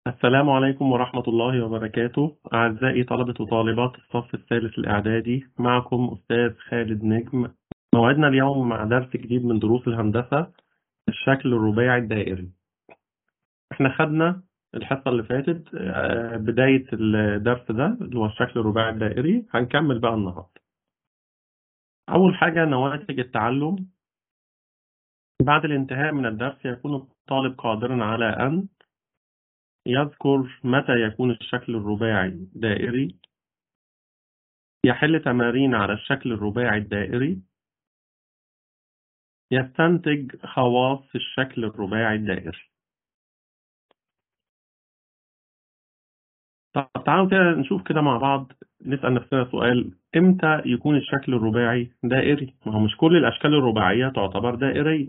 السلام عليكم ورحمة الله وبركاته أعزائي طلبة وطالبات الصف الثالث الإعدادي معكم أستاذ خالد نجم موعدنا اليوم مع درس جديد من دروس الهندسة الشكل الرباعي الدائري احنا خدنا الحصة اللي فاتت آه، بداية الدرس ده اللي هو الشكل الرباعي الدائري هنكمل بقى النهاردة أول حاجة نواتج التعلم بعد الانتهاء من الدرس يكون الطالب قادرا على أن يذكر متى يكون الشكل الرباعي دائري يحل تمارين على الشكل الرباعي الدائري يستنتج خواص الشكل الرباعي الدائري طب تعالوا كده نشوف كده مع بعض نسأل نفسنا سؤال امتى يكون الشكل الرباعي دائري ما هو مش كل الأشكال الرباعية تعتبر دائرية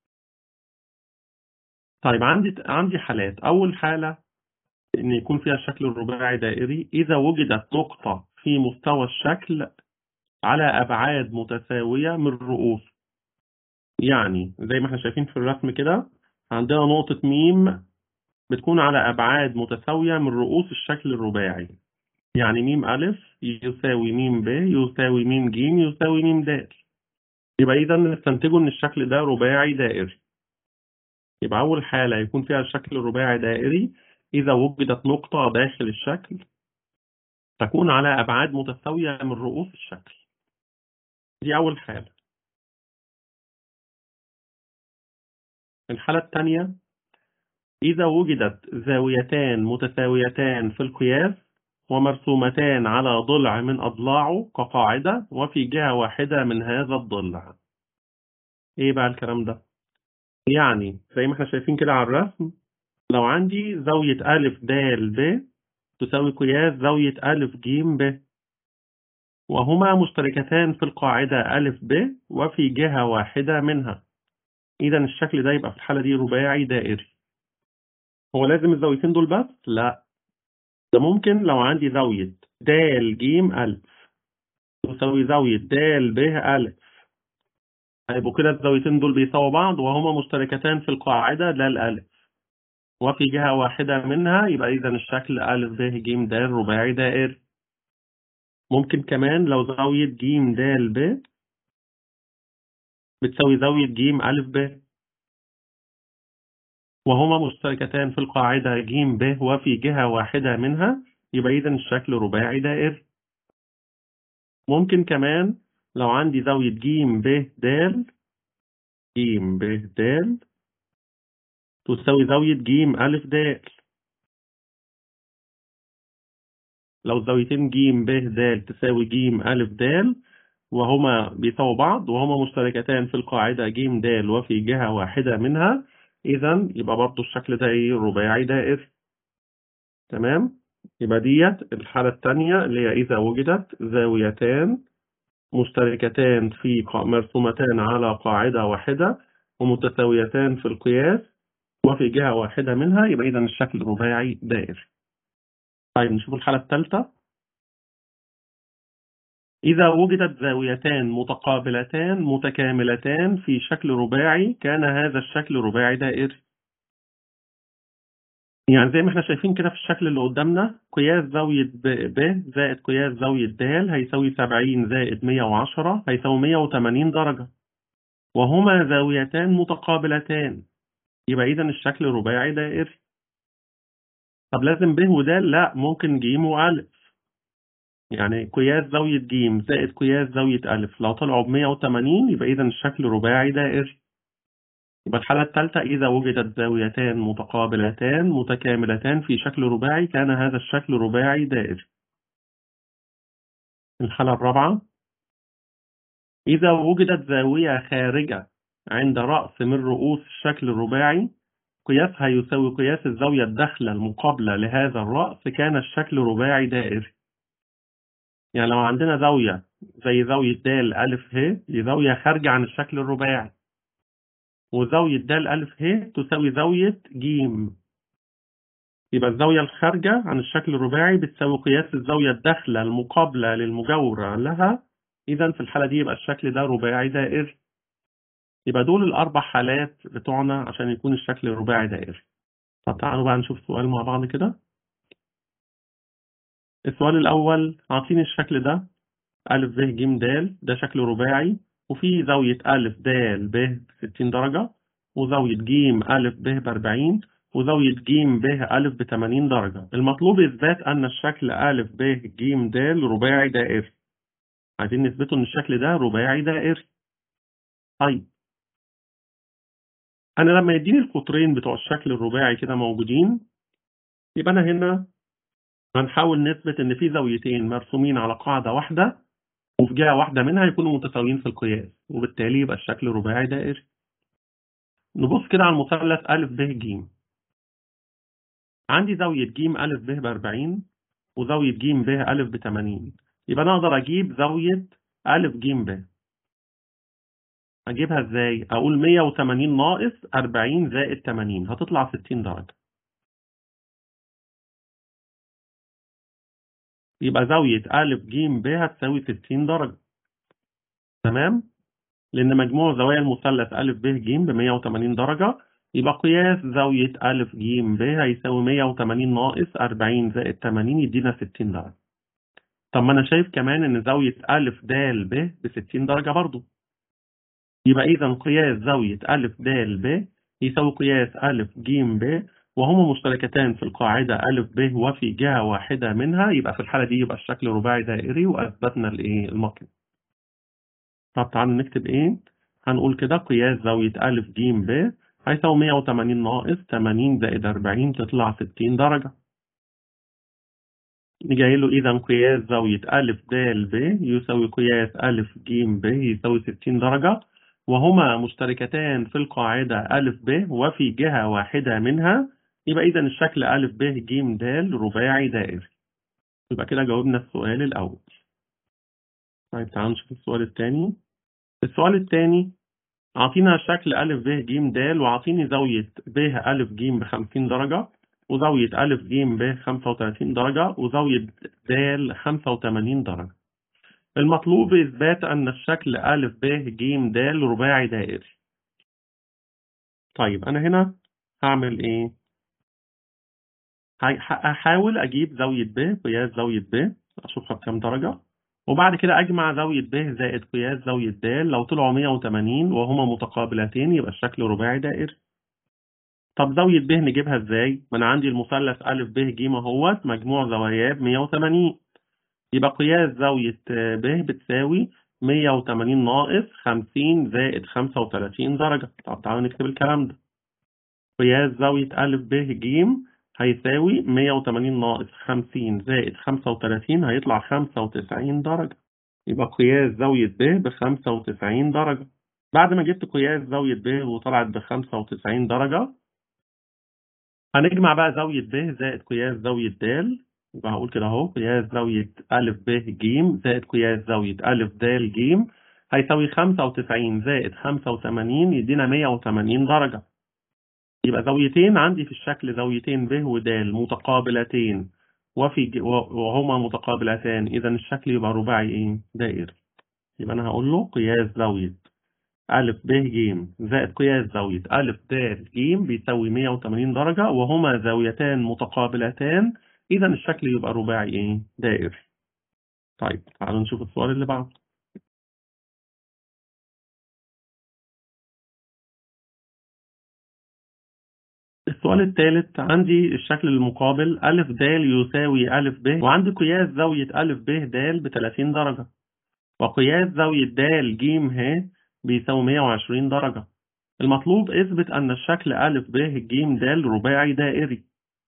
طيب عندي عندي حالات أول حالة إن يكون فيها الشكل الرباعي دائري إذا وجدت نقطة في مستوى الشكل على أبعاد متساوية من الرؤوس يعني زي ما احنا شايفين في الرسم كده عندنا نقطة ميم بتكون على أبعاد متساوية من رؤوس الشكل الرباعي يعني ميم ألف يساوي ميم ب يساوي ميم ج يساوي ميم د يبقى إذا نستنتجه إن الشكل ده رباعي دائري يبقى أول حالة يكون فيها الشكل الرباعي دائري إذا وجدت نقطة داخل الشكل تكون على أبعاد متساوية من رؤوس الشكل دي أول حالة الحالة الثانية إذا وجدت زاويتان متساويتان في القياس ومرسومتان على ضلع من أضلاعه كقاعدة وفي جهة واحدة من هذا الضلع إيه بقى الكلام ده؟ يعني زي ما احنا شايفين كده على الرسم لو عندي زاوية ألف د ب تساوي قياس زاوية ألف ج ب وهما مشتركتان في القاعدة ألف ب وفي جهة واحدة منها إذا الشكل ده يبقى في الحالة دي رباعي دائري هو لازم الزاويتين دول بس؟ لا ده ممكن لو عندي زاوية د ج ألف تساوي زاوية د ب ألف هيبقوا كده الزاويتين دول بيساووا بعض وهما مشتركتان في القاعدة لا الألف وفي جهة واحدة منها يبقى إذا الشكل أ ب ج د رباعي دائري ممكن كمان لو زاوية ج د ب بتساوي زاوية ج أ ب وهما مشتركتان في القاعدة ج ب وفي جهة واحدة منها يبقى إذا الشكل رباعي دائري ممكن كمان لو عندي زاوية ج ب د ج ب د تساوي زاوية ج أ د لو زاويتين ج ب د تساوي ج أ د وهما بيساووا بعض وهما مشتركتان في القاعدة ج د وفي جهة واحدة منها إذا يبقى برضه الشكل ده إيه رباعي دائري تمام يبقى ديت الحالة الثانية اللي هي إذا وجدت زاويتان مشتركتان في قا- مرسومتان على قاعدة واحدة ومتساويتان في القياس وفي جهة واحدة منها يبقى إذا الشكل رباعي دائري. طيب نشوف الحالة الثالثة. إذا وجدت زاويتان متقابلتان متكاملتان في شكل رباعي كان هذا الشكل رباعي دائري. يعني زي ما احنا شايفين كده في الشكل اللي قدامنا قياس زاوية ب ب زائد قياس زاوية د هيساوي 70 زائد 110 هيساوي 180 درجة. وهما زاويتان متقابلتان. يبقى إذا الشكل رباعي دائري. طب لازم ب ود لا ممكن ج وألف. يعني قياس زاوية ج زائد قياس زاوية ألف لو طلعوا ب 180 يبقى إذا الشكل رباعي دائري. يبقى الحالة الثالثة إذا وجدت زاويتان متقابلتان متكاملتان في شكل رباعي كان هذا الشكل رباعي دائري. الحالة الرابعة إذا وجدت زاوية خارجة عند رأس من رؤوس الشكل الرباعي قياسها يساوي قياس الزاوية الداخلة المقابلة لهذا الرأس كان الشكل رباعي دائري. يعني لو عندنا زاوية زي زاوية د ألف ه دي زاوية خارجة عن الشكل الرباعي. وزاوية د ألف ه تساوي زاوية ج. يبقى الزاوية الخارجة عن الشكل الرباعي بتساوي قياس الزاوية الداخلة المقابلة للمجاورة لها. إذا في الحالة دي يبقى الشكل ده رباعي دائري. يبقى دول الأربع حالات بتوعنا عشان يكون الشكل رباعي دائري. طب تعالوا بقى نشوف سؤال مع بعض كده السؤال الأول عاطيني الشكل ده أ ب ج د ده شكل رباعي وفيه زاوية أ د ب 60 درجة وزاوية ج أ ب ب 40 وزاوية ج ب أ ب 80 درجة المطلوب إثبات أن الشكل أ ب ج د رباعي دائري عايزين نثبته إن الشكل ده رباعي دائري طيب أنا لما يديني القطرين بتوع الشكل الرباعي كده موجودين يبقى أنا هنا هنحاول نثبت إن في زاويتين مرسومين على قاعدة واحدة وفي جهة واحدة منها يكونوا متساويين في القياس وبالتالي يبقى الشكل رباعي دائري نبص كده على المثلث أ ب ج عندي زاوية ج أ ب ب 40 وزاوية ج ب أ ب 80 يبقى أنا أقدر أجيب زاوية أ ج ب أجيبها إزاي؟ أقول 180 ناقص 40 زائد 80 هتطلع 60 درجة يبقى زاوية أ ج ب هتساوي 60 درجة تمام؟ لأن مجموع زوايا المثلث أ ب ج ب 180 درجة يبقى قياس زاوية أ ج ب هيساوي 180 ناقص 40 زائد 80 يدينا 60 درجة. طب ما أنا شايف كمان إن زاوية أ د ب ب 60 درجة برضه. يبقى إذا قياس زاوية أ د ب يساوي قياس أ ج ب وهما مشتركتان في القاعدة أ ب وفي جهة واحدة منها يبقى في الحالة دي يبقى الشكل رباعي دائري وأثبتنا الإيه المطلوب. طب تعالوا نكتب إيه؟ هنقول كده قياس زاوية أ ج ب هيساوي 180 ناقص 80 زائد 40 تطلع 60 درجة. نجي له إذا قياس زاوية أ د ب يساوي قياس أ ج ب يساوي 60 درجة وهما مشتركتان في القاعدة أ ب وفي جهة واحدة منها يبقى إذا الشكل أ ب ج د رباعي دائري. يبقى كده جاوبنا السؤال الأول. طيب تعالوا نشوف السؤال الثاني. السؤال الثاني عاطينا شكل أ ب ج د وعاطيني زاوية ب أ ج ب 50 درجة وزاوية أ ج ب 35 درجة وزاوية د 85 درجة. المطلوب إثبات أن الشكل أ ب ج د رباعي دائري. طيب أنا هنا هعمل إيه؟ هحاول أجيب زاوية ب قياس زاوية ب أشوفها بكام درجة وبعد كده أجمع زاوية ب زائد قياس زاوية د لو طلعوا 180 وهما متقابلتين يبقى الشكل رباعي دائري. طب زاوية ب نجيبها إزاي؟ ما أنا عندي المثلث أ ب ج أهوت مجموع زواياه ب 180 يبقى قياس زاوية ب بتساوي 180 ناقص 50 زائد 35 درجة. طب تعالوا نكتب الكلام ده. قياس زاوية أ ب ج هيساوي 180 ناقص 50 زائد 35 هيطلع 95 درجة. يبقى قياس زاوية ب ب 95 درجة. بعد ما جبت قياس زاوية ب وطلعت ب 95 درجة هنجمع بقى زاوية ب زائد قياس زاوية د يبقى هقول كده اهو قياس زاوية أ ب ج زائد قياس زاوية أ د ج هيساوي 95 زائد 85 يدينا 180 درجة. يبقى زاويتين عندي في الشكل زاويتين ب ود متقابلتين وفي وهما متقابلتان إذا الشكل يبقى رباعي إيه؟ دائري. يبقى أنا هقول له قياس زاوية أ ب ج زائد قياس زاوية أ د ج بيساوي 180 درجة وهما زاويتان متقابلتان إذا الشكل يبقى رباعي إيه؟ دائري. طيب تعالوا نشوف السؤال اللي بعده. السؤال الثالث عندي الشكل المقابل أ د يساوي أ ب وعندي قياس زاوية أ ب د ب 30 درجة وقياس زاوية د ج ه بيساوي 120 درجة المطلوب اثبت أن الشكل أ ب ج د رباعي دائري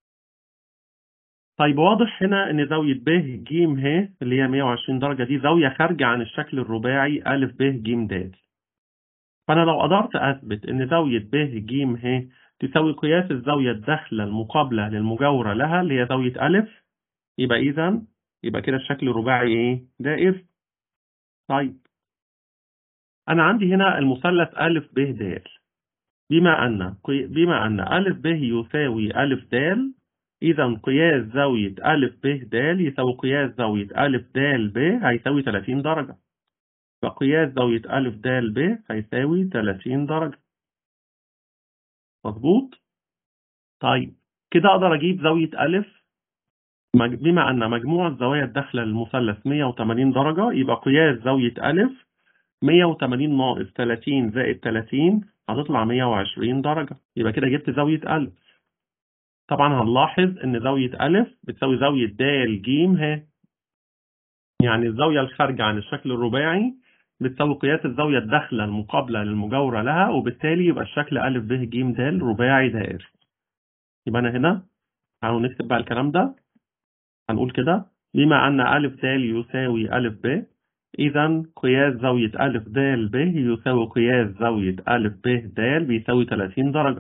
طيب واضح هنا إن زاوية ب ج ه اللي هي 120 درجة دي زاوية خارجة عن الشكل الرباعي أ ب ج د فأنا لو قدرت أثبت إن زاوية ب ج ه تساوي قياس الزاوية الداخلة المقابلة للمجاورة لها اللي هي زاوية أ يبقى إذا يبقى كده الشكل الرباعي إيه؟ دائري. طيب أنا عندي هنا المثلث أ ب د بما أن بما أن أ ب يساوي أ د إذا قياس زاوية أ ب د يساوي قياس زاوية أ د ب هيساوي 30 درجة. فقياس زاوية أ د ب هيساوي 30 درجة. مظبوط؟ طيب كده أقدر أجيب زاوية ألف مج- بما أن مجموع الزوايا الداخلة للمثلث 180 درجة يبقى قياس زاوية ألف 180 ناقص 30 زائد 30 هتطلع 120 درجة يبقى كده جبت زاوية ألف طبعا هنلاحظ إن زاوية ألف بتساوي زاوية د ج ه يعني الزاوية الخارجة عن الشكل الرباعي بتساوي قياس الزاوية الداخلة المقابلة للمجاورة لها وبالتالي يبقى الشكل أ ب ج د رباعي دائري يبقى أنا هنا تعالوا نكتب بقى الكلام ده هنقول كده بما أن أ د يساوي أ ب إذا قياس زاوية أ د ب يساوي قياس زاوية أ ب د بيساوي 30 درجة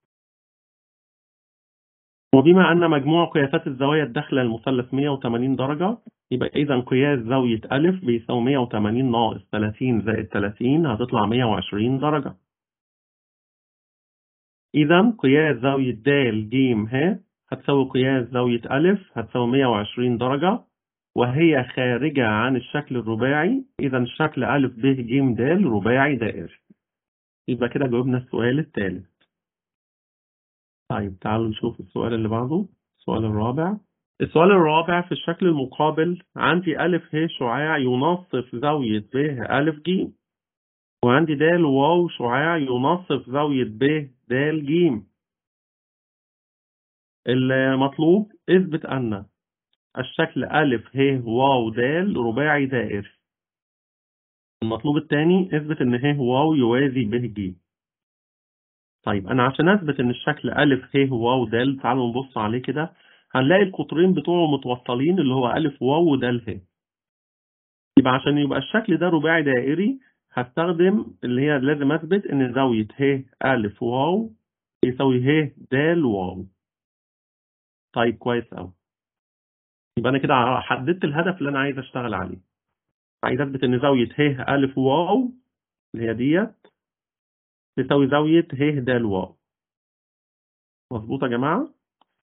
وبما أن مجموع قياسات الزوايا الداخلة للمثلث 180 درجة يبقى إذا قياس زاوية أ بيساوي 180 ناقص 30 زائد 30 هتطلع 120 درجة إذا قياس زاوية د ج ه هتساوي قياس زاوية أ هتساوي 120 درجة وهي خارجة عن الشكل الرباعي إذا الشكل أ ب ج د رباعي دائري يبقى كده جاوبنا السؤال الثالث طيب تعالوا نشوف السؤال اللي بعده السؤال الرابع السؤال الرابع في الشكل المقابل عندي أ ه شعاع ينصف زاوية ب أ ج وعندي د واو شعاع ينصف زاوية ب د ج المطلوب اثبت أن الشكل أ ه واو د رباعي دائري المطلوب الثاني اثبت ان ه واو يوازي ب ج طيب انا عشان اثبت ان الشكل أ ه واو د تعالوا نبص عليه كده هنلاقي القطرين بتوعه متوصلين اللي هو أ واو ود ه يبقى عشان يبقى الشكل ده رباعي دائري هستخدم اللي هي لازم اثبت ان زاوية ه أ واو يساوي ه د واو طيب كويس قوي يبقى انا كده حددت الهدف اللي انا عايز اشتغل عليه عايز اثبت ان زاوية ه أ واو اللي هي ديت تساوي زاوية ه د واو مظبوط يا جماعة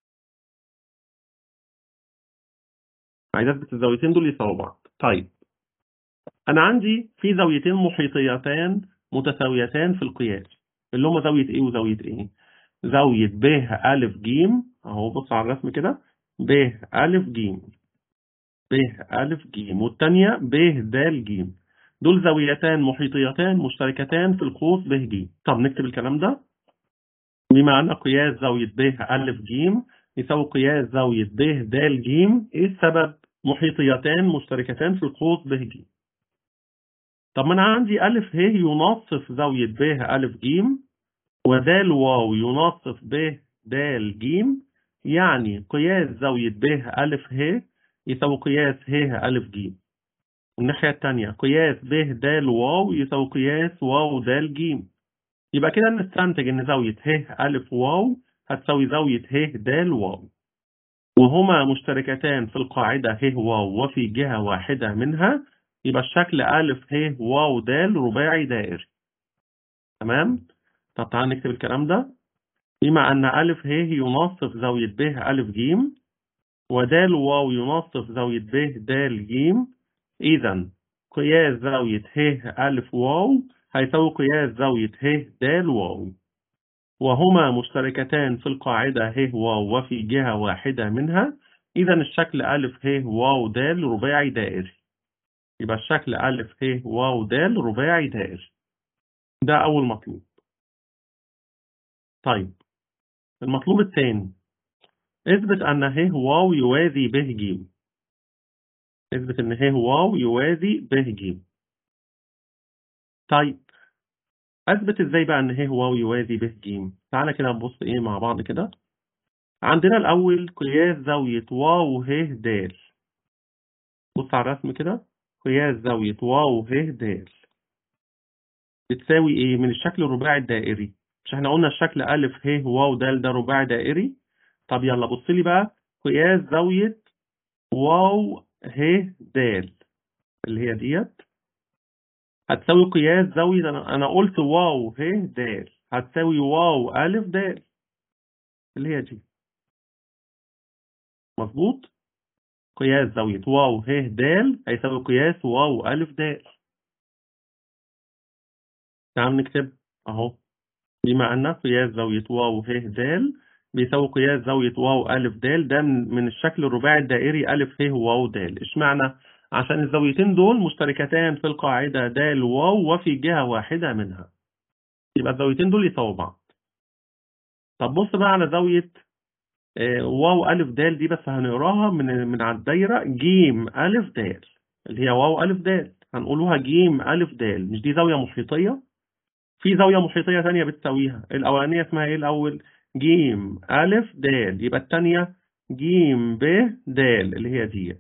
عايز اثبت الزاويتين دول يساووا بعض طيب انا عندي في زاويتين محيطيتان متساويتان في القياس اللي هما زاوية ايه وزاوية ايه زاوية ب أ ج اهو بص على الرسم كده ب أ ج ب أ ج والتانية ب د ج دول زاويتان محيطيتان مشتركتان في القوس ب ج طب نكتب الكلام ده بما أن قياس زاوية ب أ ج يساوي قياس زاوية ب د ج إيه السبب؟ محيطيتان مشتركتان في القوس ب ج طب ما أنا عندي أ ه ينصف زاوية ب أ ج ود واو ينصف ب د ج يعني قياس زاوية ب أ ه يساوي قياس ه أ ج والناحية التانية قياس ب د واو يساوي قياس واو د ج يبقى كده نستنتج إن زاوية ه أ واو هتساوي زاوية ه د واو وهما مشتركتان في القاعدة ه واو وفي جهة واحدة منها يبقى الشكل أ ه واو د رباعي دائري تمام طب تعال نكتب الكلام ده بما أن أ ه ينصف زاوية ب أ ج ود واو ينصف زاوية ب د ج إذا قياس زاوية ه أ واو هيساوي قياس زاوية ه د واو وهما مشتركتان في القاعدة ه واو وفي جهة واحدة منها إذا الشكل أ ه واو د رباعي دائري يبقى الشكل أ ه واو د رباعي دائري ده أول مطلوب طيب المطلوب الثاني اثبت أن ه واو يوازي ب ج اثبت أن ه واو يوازي ب ج طيب اثبت ازاي بقى ان ه واو يوازي ب ج تعالى كده نبص ايه مع بعض كده عندنا الاول قياس زاويه واو ه د بص على الرسم كده قياس زاويه واو ه د بتساوي ايه من الشكل الرباعي الدائري مش احنا قلنا الشكل ا ه واو د ده رباعي دائري طب يلا بص لي بقى قياس زاويه واو ه د اللي هي ديت هتساوي قياس زاوية أنا أنا قلت واو ه د هتساوي واو أ د اللي هي دي مظبوط قياس زاوية واو ه د هيساوي قياس واو أ د تعال نكتب أهو بما أن قياس زاوية واو ه د بيساوي قياس زاوية واو ألف د ده من من الشكل الرباعي الدائري ألف ه واو د اشمعنى؟ عشان الزاويتين دول مشتركتان في القاعدة د واو وفي جهة واحدة منها يبقى الزاويتين دول يساووا بعض طب بص بقى على زاوية آه، واو ألف د دي بس هنقراها من من على الدايرة جيم ألف د اللي هي واو ألف د هنقولوها جيم ألف د مش دي زاوية محيطية في زاوية محيطية ثانية بتساويها الأولانية اسمها إيه الأول جيم ألف د يبقى الثانية جيم ب د اللي هي ديت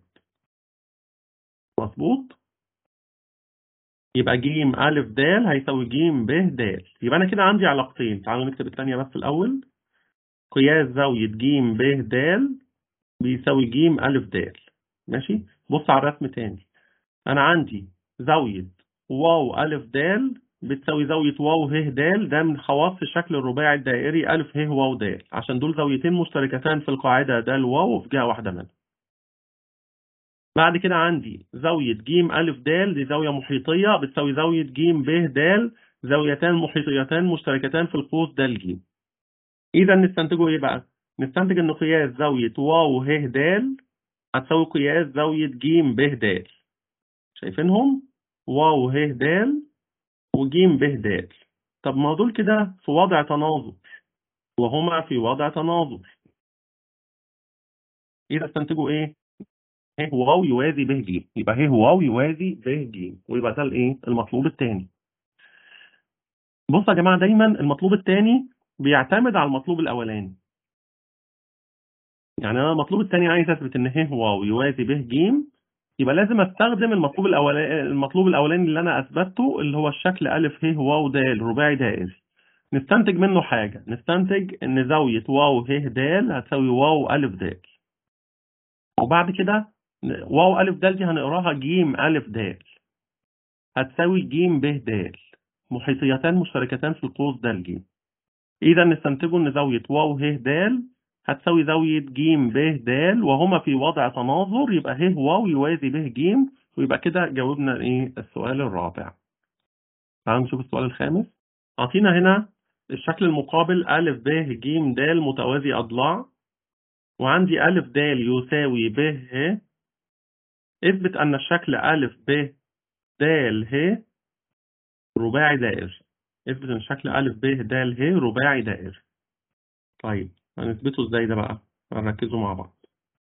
مظبوط يبقى جيم ألف د هيساوي جيم ب د يبقى أنا كده عندي علاقتين تعالوا نكتب الثانية بس الأول قياس زاوية جيم ب د بيساوي جيم ألف د ماشي بص على الرسم تاني أنا عندي زاوية واو ألف د بتساوي زاوية واو ه د ده من خواص الشكل الرباعي الدائري ألف ه واو د عشان دول زاويتين مشتركتان في القاعدة د واو في جهة واحدة منهم بعد كده عندي زاوية ج ألف د دي زاوية محيطية بتساوي زاوية ج ب د زاويتان محيطيتان مشتركتان في القوس د ج إذا نستنتجه إيه بقى؟ نستنتج إن قياس زاوية واو ه د هتساوي قياس زاوية ج ب د شايفينهم؟ واو ه د وج ب د طب ما دول كده في وضع تناظر وهما في وضع تناظر إذا استنتجوا إيه؟ ه واو يوازي ب ج يبقى ه واو يوازي ب ج ويبقى ده الايه المطلوب الثاني بصوا يا جماعه دايما المطلوب الثاني بيعتمد على المطلوب الاولاني يعني انا المطلوب الثاني عايز اثبت ان ه واو يوازي ب ج يبقى لازم استخدم المطلوب الاولاني المطلوب الاولاني اللي انا اثبته اللي هو الشكل الف ه واو د رباعي دائري نستنتج منه حاجه نستنتج ان زاويه واو ه د هتساوي واو الف د وبعد كده واو ألف د دي هنقراها جيم ألف د هتساوي جيم ب د محيطيتان مشتركتان في القوس د ج إذا نستنتجه إن زاوية واو ه د هتساوي زاوية جيم ب د وهما في وضع تناظر يبقى ه واو يوازي ب ج ويبقى كده جاوبنا إيه السؤال الرابع. تعالوا نشوف السؤال الخامس. أعطينا هنا الشكل المقابل أ ب ج د متوازي أضلاع وعندي أ د يساوي ب ه اثبت أن الشكل أ ب د ه رباعي دائري اثبت أن الشكل أ ب د ه رباعي دائري طيب هنثبته ازاي ده بقى هنركزوا مع بعض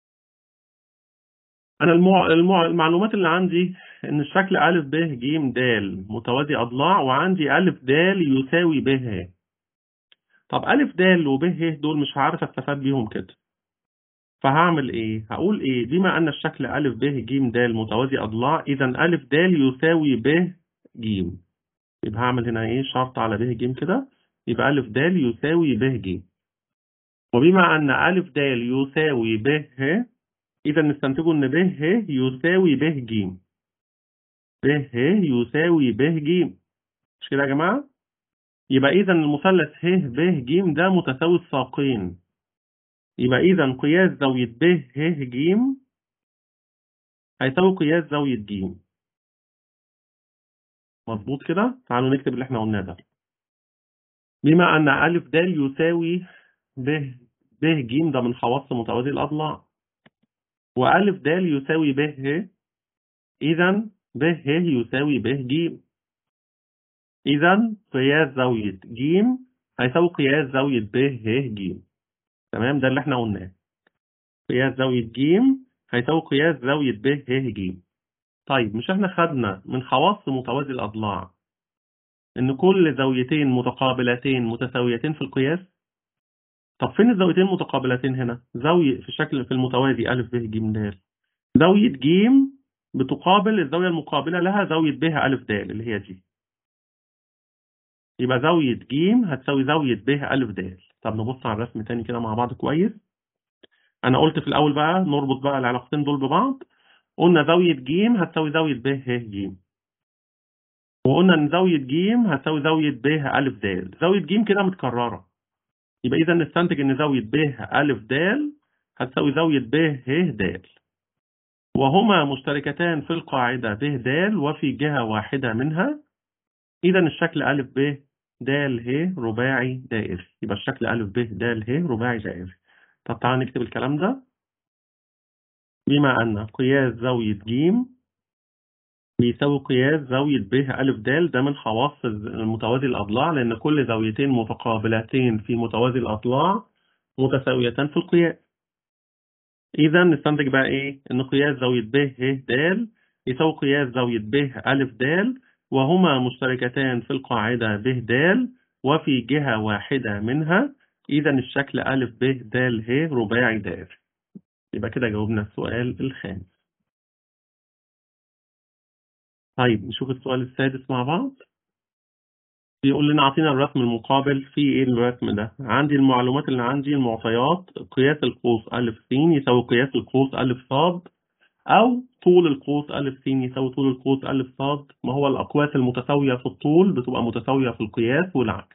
أنا المع... المع... المعلومات اللي عندي إن الشكل أ ب ج د متوازي أضلاع وعندي أ د يساوي ب ه طب أ د وب ه دول مش عارف استفاد بيهم كده فهعمل ايه هقول ايه بما ان الشكل ا ب ج د متوازي اضلاع اذا ا د يساوي ب ج يبقى هعمل هنا ايه شرط على ب ج كده يبقى ا د يساوي ب ج وبما ان ا د يساوي ب ه اذا نستنتجه ان ب ه يساوي ب ج ب ه يساوي ب ج مش كده يا جماعه يبقى اذا المثلث ه ب ج ده متساوي الساقين يبقى إذا قياس زاوية ب ه ج هيساوي قياس زاوية ج مظبوط كده؟ تعالوا نكتب اللي احنا قلناه ده. بما أن أ د يساوي ب ب ج ده من خواص متوازي الأضلاع. وأ د يساوي ب ه إذا ب ه يساوي ب ج. إذا قياس زاوية ج هيساوي قياس زاوية ب ه ج. تمام ده اللي احنا قلناه قياس زاوية ج هيساوي قياس زاوية ب ه ج طيب مش احنا خدنا من خواص متوازي الأضلاع إن كل زاويتين متقابلتين متساويتين في القياس طب فين الزاويتين المتقابلتين هنا زاوية في الشكل في المتوازي أ ب ج د زاوية ج بتقابل الزاوية المقابلة لها زاوية ب أ د اللي هي دي يبقى زاوية ج هتساوي زاوية ب أ د طب نبص على الرسم تاني كده مع بعض كويس أنا قلت في الأول بقى نربط بقى العلاقتين دول ببعض قلنا زاوية ج هتساوي زاوية ب ه ج وقلنا إن زاوية ج هتساوي زاوية ب أ د زاوية ج كده متكررة يبقى إذا نستنتج إن زاوية ب أ د هتساوي زاوية ب ه د وهما مشتركتان في القاعدة ب د وفي جهة واحدة منها إذا الشكل أ ب د ه رباعي دائري يبقى الشكل أ ب د ه رباعي دائري طب تعالى نكتب الكلام ده بما أن قياس زاوية ج بيساوي قياس زاوية ب أ د ده من خواص المتوازي الأضلاع لأن كل زاويتين متقابلتين في متوازي الأضلاع متساويتان في القياس إذا نستنتج بقى إيه؟ إن قياس زاوية ب ه د يساوي قياس زاوية ب أ د وهما مشتركتان في القاعدة ب د وفي جهة واحدة منها إذا الشكل أ ب د ه رباعي دائري يبقى كده جاوبنا السؤال الخامس طيب نشوف السؤال السادس مع بعض بيقول لنا اعطينا الرسم المقابل في ايه الرسم ده عندي المعلومات اللي عندي المعطيات قياس القوس أ س يساوي قياس القوس أ ص أو طول القوس أ س يساوي طول القوس أ ص ما هو الأقواس المتساوية في الطول بتبقى متساوية في القياس والعكس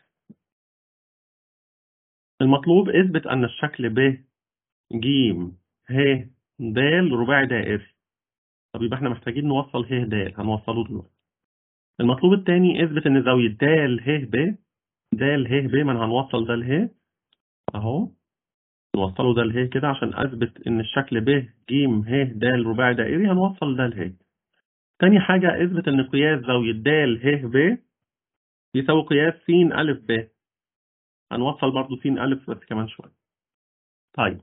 المطلوب اثبت أن الشكل ب ج ه د رباعي دائري طب يبقى احنا محتاجين نوصل ه د هنوصله دلوقتي المطلوب الثاني اثبت ان زاوية د ه ب د ه ب ما هنوصل ده له اهو نوصله ده له كده عشان اثبت ان الشكل ب ج ه د رباعي دائري هنوصل ده له تاني حاجة اثبت ان قياس زاوية د ه ب يساوي قياس س أ ب هنوصل برضو س أ بس كمان شوية طيب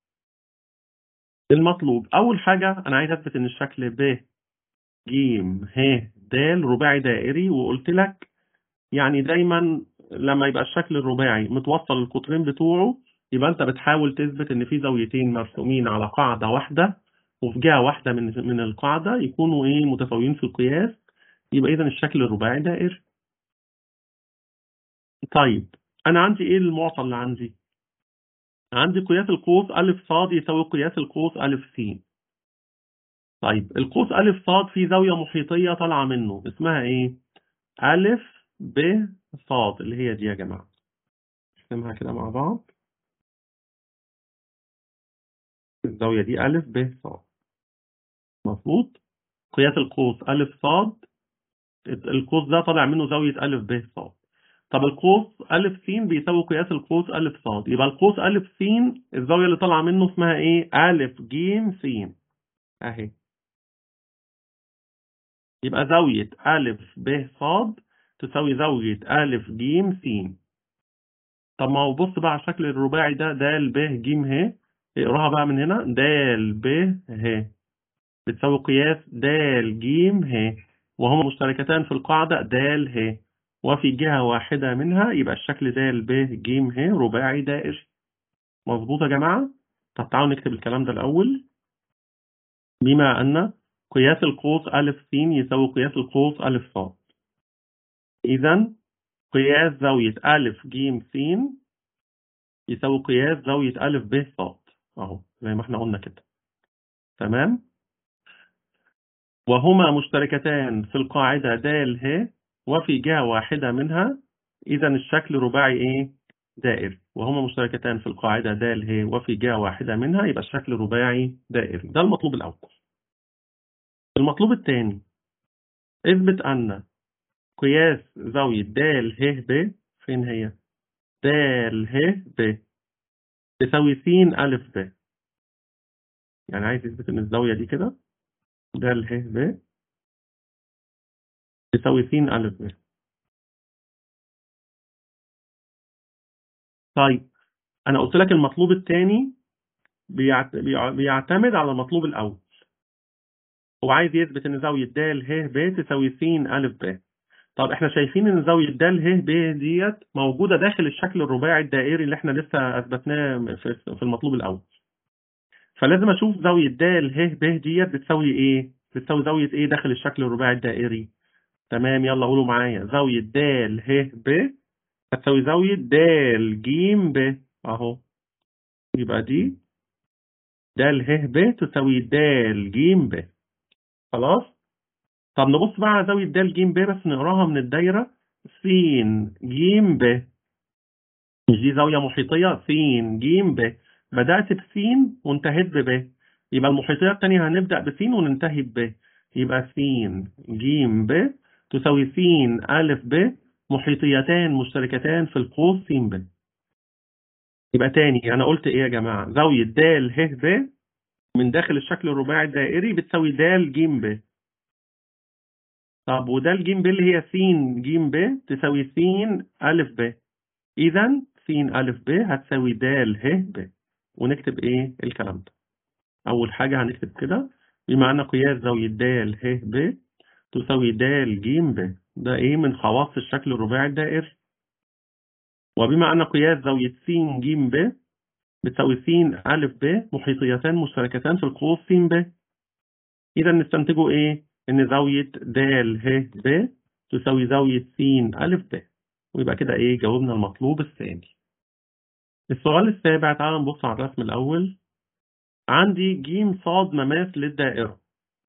المطلوب أول حاجة أنا عايز أثبت إن الشكل ب ج ه د رباعي دائري وقلت لك يعني دايما لما يبقى الشكل الرباعي متوصل القطرين بتوعه يبقى أنت بتحاول تثبت إن في زاويتين مرسومين على قاعدة واحدة وفي جهة واحدة من من القاعدة يكونوا إيه متساويين في القياس يبقى إذا الشكل الرباعي دائري. طيب أنا عندي إيه المعطى اللي عندي؟ عندي قياس القوس أ ص يساوي قياس القوس أ س طيب القوس أ ص في زاوية محيطية طالعة منه اسمها إيه؟ أ ب ص اللي هي دي يا جماعة نرسمها كده مع بعض الزاوية دي أ ب ص مظبوط قياس القوس أ ص القوس ده طالع منه زاوية أ ب ص طب القوس أ س بيساوي قياس القوس أ ص يبقى القوس أ س الزاوية اللي طالعة منه اسمها إيه؟ أ ج س أهي يبقى زاوية أ ب ص تساوي زاوية أ ج س طب ما هو بص بقى على الشكل الرباعي ده د ب ج ه اقراها بقى من هنا د ب ه بتساوي قياس د ج ه وهما مشتركتان في القاعدة د ه وفي جهة واحدة منها يبقى الشكل د ب ج ه رباعي دائري مظبوط يا جماعة طب تعالوا نكتب الكلام ده الأول بما أن قياس القوس أ س يساوي قياس القوس أ ص إذا قياس زاوية أ ج س يساوي قياس زاوية أ ب ص أهو زي ما احنا قلنا كده تمام وهما مشتركتان في القاعدة د ه وفي جهة واحدة منها إذا الشكل رباعي إيه؟ دائري وهما مشتركتان في القاعدة د ه وفي جهة واحدة منها يبقى الشكل رباعي دائري ده المطلوب الأول المطلوب الثاني اثبت أن قياس زاوية د ه ب فين هي؟ د ه ب تساوي س أ ب يعني عايز يثبت إن الزاوية دي كده د ه ب تساوي س أ ب طيب أنا قلت لك المطلوب الثاني بيعتمد على المطلوب الأول هو عايز يثبت إن زاوية د ه ب تساوي س أ ب طب احنا شايفين ان زاوية د ه ب ديت موجودة داخل الشكل الرباعي الدائري اللي احنا لسه اثبتناه في المطلوب الاول فلازم اشوف زاوية د ه ب ديت بتساوي ايه بتساوي زاوية ايه داخل الشكل الرباعي الدائري تمام يلا قولوا معايا زاوية د ه ب هتساوي زاوية د ج ب اهو يبقى دي د ه ب تساوي د ج ب خلاص طب نبص بقى على زاوية د ج ب بس نقراها من الدايرة س ج ب مش دي زاوية محيطية س ج ب بدأت بس وانتهيت بب يبقى المحيطية الثانية هنبدأ بس وننتهي بب يبقى س ج ب تساوي س أ ب محيطيتان مشتركتان في القوس س ب يبقى تاني أنا قلت إيه يا جماعة زاوية د ه ب من داخل الشكل الرباعي الدائري بتساوي د ج ب طب وده الجيم ب اللي هي س ج ب تساوي س أ ب إذا س أ ب هتساوي د ه ب ونكتب إيه الكلام ده أول حاجة هنكتب كده بما أن قياس زاوية د ه ب تساوي د ج ب ده إيه من خواص الشكل الرباعي الدائري وبما أن قياس زاوية س ج ب بتساوي س أ ب محيطيتان مشتركتان في القوس س ب إذا نستنتجوا إيه؟ إن زاوية د ه ب تساوي زاوية س أ ب ويبقى كده إيه جاوبنا المطلوب الثاني. السؤال السابع تعال نبص على الرسم الأول. عندي ج ص مماس للدائرة.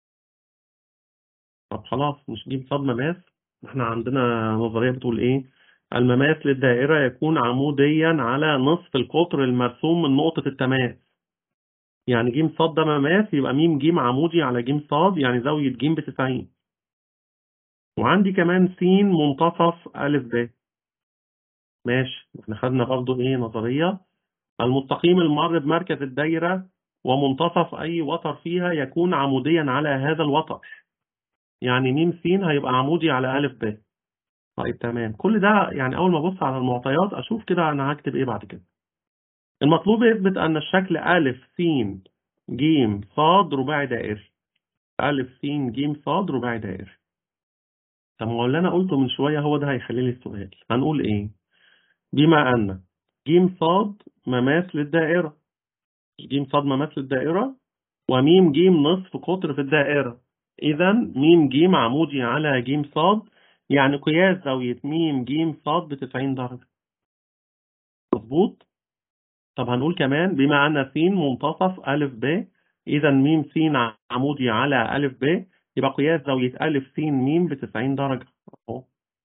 طب خلاص مش ج ص مماس احنا عندنا نظرية بتقول إيه؟ المماس للدائرة يكون عموديا على نصف القطر المرسوم من نقطة التماس. يعني ج ص ده مماس يبقى م ج عمودي على ج ص يعني زاوية ج ب 90. وعندي كمان س منتصف أ ب. ماشي احنا خدنا برضه ايه نظرية المستقيم المر بمركز الدايرة ومنتصف أي وتر فيها يكون عموديا على هذا الوتر. يعني م س هيبقى عمودي على أ ب. طيب تمام كل ده يعني أول ما أبص على المعطيات أشوف كده أنا هكتب إيه بعد كده. المطلوب يثبت أن الشكل أ س ج ص رباعي دائري. أ س ج ص رباعي دائري. طب ما هو اللي أنا قلته من شوية هو ده هيحل لي السؤال. هنقول إيه؟ بما أن ج ص مماس للدائرة. ج ص مماس للدائرة وم ج نصف قطر في الدائرة. إذا م ج عمودي على ج ص يعني قياس زاوية م ج ص ب 90 درجة. مظبوط؟ طب هنقول كمان بما أن س منتصف أ ب إذا م س عمودي على أ ب يبقى قياس زاوية أ س م ب 90 درجة أهو.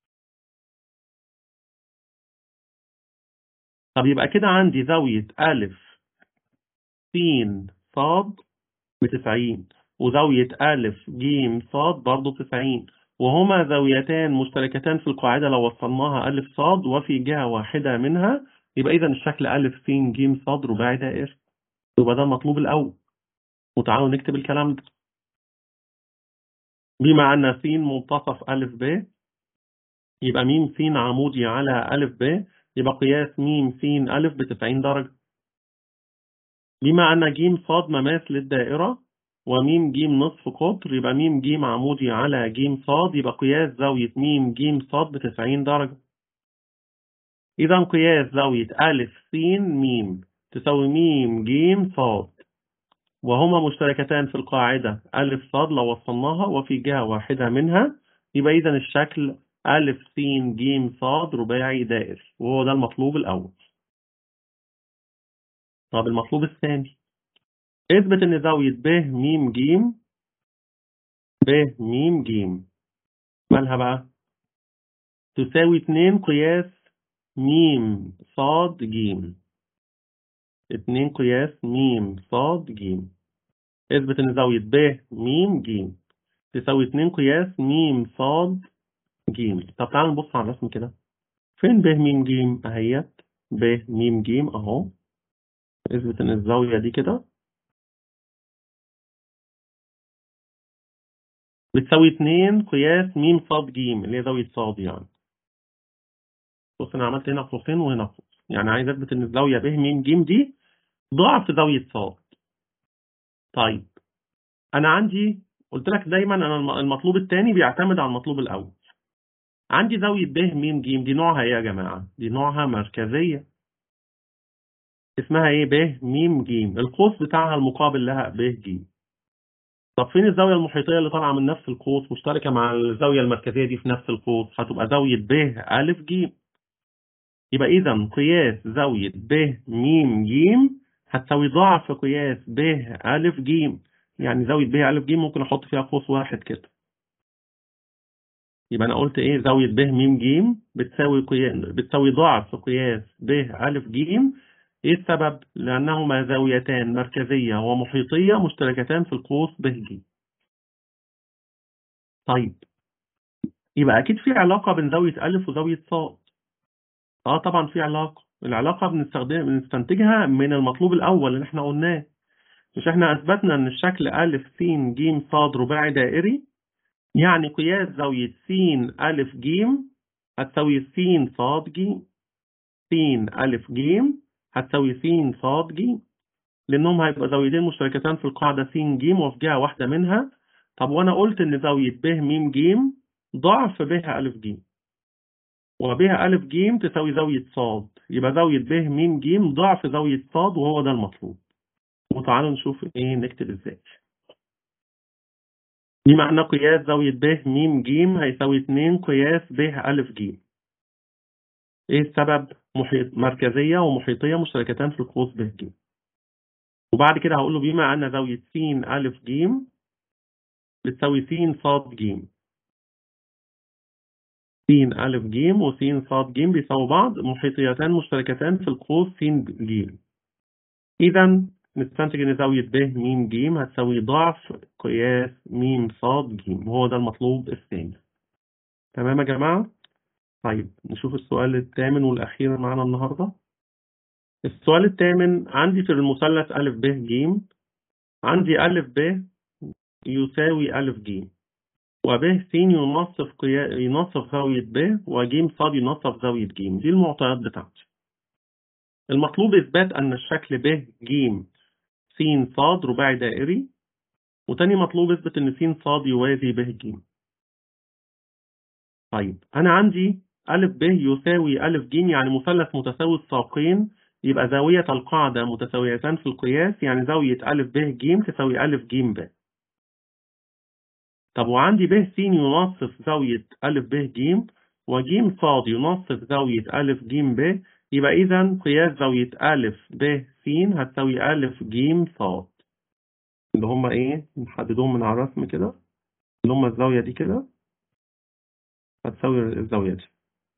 طب يبقى كده عندي زاوية أ س ص ب 90 وزاوية أ ج ص برضه 90 وهما زاويتان مشتركتان في القاعدة لو وصلناها أ ص وفي جهة واحدة منها يبقى إذا الشكل أ س ج ص رباعي دائري يبقى ده المطلوب الأول وتعالوا نكتب الكلام ده بما أن س منتصف أ ب يبقى م س عمودي على أ ب يبقى قياس م س أ ب 90 درجة بما أن ج ص مماس للدائرة وم ج نصف قطر يبقى م ج عمودي على ج ص يبقى قياس زاوية م ج ص ب 90 درجة إذا قياس زاوية أ س م تساوي م ج ص وهما مشتركتان في القاعدة أ ص لو وصلناها وفي جهة واحدة منها يبقى إذا الشكل أ س ج ص رباعي دائري وهو ده المطلوب الأول. طب المطلوب الثاني اثبت إن زاوية ب م ج ب م ج مالها بقى؟ تساوي 2 قياس م ص ج 2 قياس م ص ج اثبت ان زاوية ب م ج تساوي 2 قياس م ص ج طب تعال نبص على الرسم كده فين ب م ج اهيت ب م ج اهو اثبت ان الزاوية دي كده بتساوي 2 قياس م ص ج اللي هي زاوية ص يعني بص انا عملت هنا قوسين وهنا قوس يعني عايز اثبت ان الزاوية ب م ج دي ضعف زاوية ص طيب انا عندي قلت لك دايما انا المطلوب الثاني بيعتمد على المطلوب الاول عندي زاوية ب م ج دي نوعها ايه يا جماعة دي نوعها مركزية اسمها ايه ب م ج القوس بتاعها المقابل لها ب ج طب فين الزاوية المحيطية اللي طالعة من نفس القوس مشتركة مع الزاوية المركزية دي في نفس القوس هتبقى زاوية ب أ ج يبقى إذا قياس زاوية ب م ج هتساوي ضعف قياس ب أ ج يعني زاوية ب أ ج ممكن أحط فيها قوس واحد كده يبقى أنا قلت إيه زاوية ب م ج بتساوي قياس بتساوي ضعف قياس ب أ ج إيه السبب؟ لأنهما زاويتان مركزية ومحيطية مشتركتان في القوس ب ج طيب يبقى أكيد في علاقة بين زاوية ألف وزاوية صاد اه طبعا في علاقة العلاقة بنستخدم بنستنتجها من المطلوب الأول اللي احنا قلناه مش احنا أثبتنا إن الشكل ألف س ج ص رباعي دائري يعني قياس زاوية س ألف ج هتساوي س ص ج س ألف ج هتساوي س ص ج لأنهم هيبقى زاويتين مشتركتان في القاعدة س ج وفي جهة واحدة منها طب وأنا قلت إن زاوية ب م ج ضعف ب ألف ج وب ألف ج تساوي زاوية ص يبقى زاوية ب م ج ضعف زاوية ص وهو ده المطلوب وتعالوا نشوف إيه نكتب إزاي بما أن قياس زاوية ب م ج هيساوي 2 قياس ب ألف ج إيه السبب؟ محيط مركزية ومحيطية مشتركتان في القوس ب ج وبعد كده هقول له بما أن زاوية س ألف ج بتساوي س ص ج س ألف ج وس ص ج بيساووا بعض محيطيتان مشتركتان في القوس س ج إذا نستنتج إن زاوية ب م ج هتساوي ضعف قياس م ص ج وهو ده المطلوب الثاني تمام يا جماعة؟ طيب نشوف السؤال الثامن والأخير معانا النهاردة السؤال الثامن عندي في المثلث أ ب ج عندي أ ب يساوي أ ج وب س ينصف قيا... ينصف زاوية ب وج ص ينصف زاوية ج دي المعطيات بتاعتي المطلوب إثبات أن الشكل ب ج س ص رباعي دائري وتاني مطلوب اثبت ان س ص يوازي ب ج طيب انا عندي ا ب يساوي ا ج يعني مثلث متساوي الساقين يبقى زاوية القاعدة متساويتان في القياس يعني زاوية ا ب ج تساوي ا ج ب طب وعندي ب س ينصف زاوية ا ب ج وج ص ينصف زاوية ا ج ب يبقى إذا قياس زاوية أ ب س هتساوي أ ج ص اللي هما إيه؟ نحددهم من على الرسم كده اللي هما الزاوية دي كده هتساوي الزاوية دي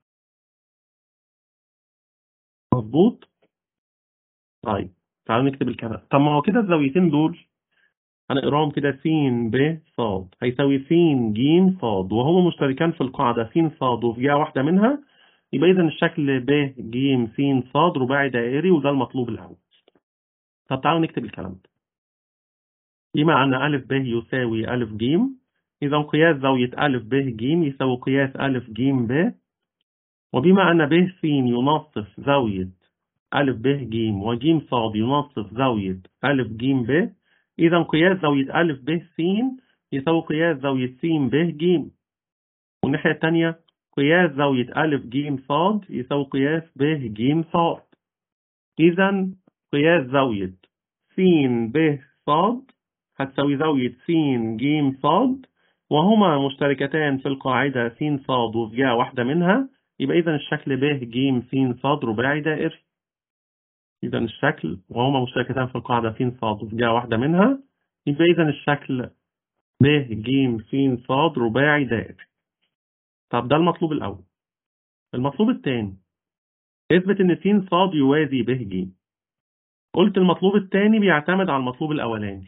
مظبوط؟ طيب تعالوا نكتب الكلام طب ما هو كده الزاويتين دول هنقراهم كده س ب ص هيساوي س ج ص وهما مشتركان في القاعدة س ص وفي جهة واحدة منها يبقى إذا الشكل ب ج س ص رباعي دائري وده المطلوب الأول. طب تعالوا نكتب الكلام ده. بما أن أ ب يساوي أ ج إذا قياس زاوية أ ب ج يساوي قياس أ ج ب وبما أن ب س ينصف زاوية أ ب ج وج ص ينصف زاوية أ ج ب إذا قياس زاوية أ ب س يساوي قياس زاوية س ب ج والناحية الثانية قياس زاوية أ ج ص يساوي قياس ب ج ص إذا قياس زاوية س ب ص هتساوي زاوية س ج ص وهما مشتركتان في القاعدة س ص وفي جهة واحدة منها يبقى إذا الشكل ب ج س ص رباعي دائري إذا الشكل وهما مشتركتان في القاعدة س ص وفي جهة واحدة منها يبقى إذا الشكل ب ج س ص رباعي دائري طب ده المطلوب الأول المطلوب الثاني اثبت إن س ص يوازي ب ج قلت المطلوب الثاني بيعتمد على المطلوب الأولاني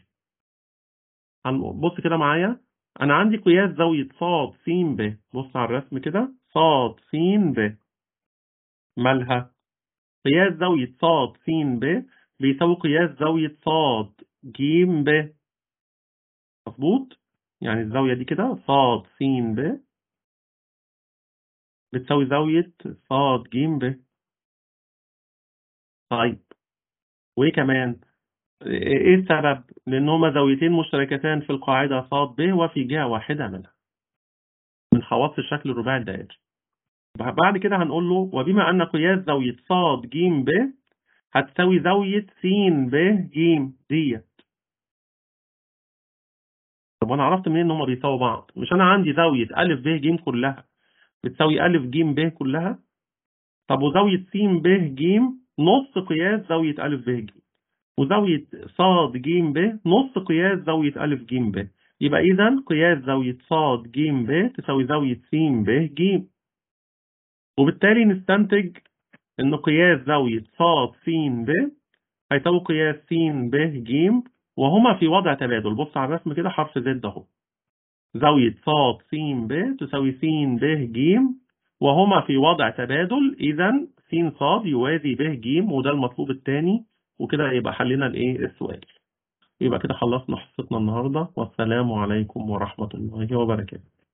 بص كده معايا أنا عندي قياس زاوية ص س ب بص على الرسم كده ص س ب مالها قياس زاوية ص س ب بيساوي قياس زاوية ص ج ب مظبوط يعني الزاوية دي كده ص س ب بتساوي زاوية ص ج ب طيب وإيه كمان؟ إيه السبب؟ لأن هما زاويتين مشتركتان في القاعدة ص ب وفي جهة واحدة منها من خواص الشكل الرباعي الدائري بعد كده هنقول له وبما أن قياس زاوية ص ج ب هتساوي زاوية س ب ج ديت طب وأنا عرفت منين إن هما بيساووا بعض؟ مش أنا عندي زاوية أ ب ج كلها بتساوي أ ج ب كلها طب وزاوية س ب ج نص قياس زاوية أ ب ج وزاوية ص ج ب نص قياس زاوية أ ج ب يبقى إذا قياس زاوية ص ج ب تساوي زاوية س ب ج وبالتالي نستنتج إن قياس زاوية ص س ب هيساوي قياس س ب ج وهما في وضع تبادل بص على الرسم كده حرف زد أهو زاوية ص س ب تساوي س ب ج وهما في وضع تبادل إذا س ص يوازي ب ج وده المطلوب الثاني وكده يبقى حلنا الإيه السؤال يبقى كده خلصنا حصتنا النهاردة والسلام عليكم ورحمة الله وبركاته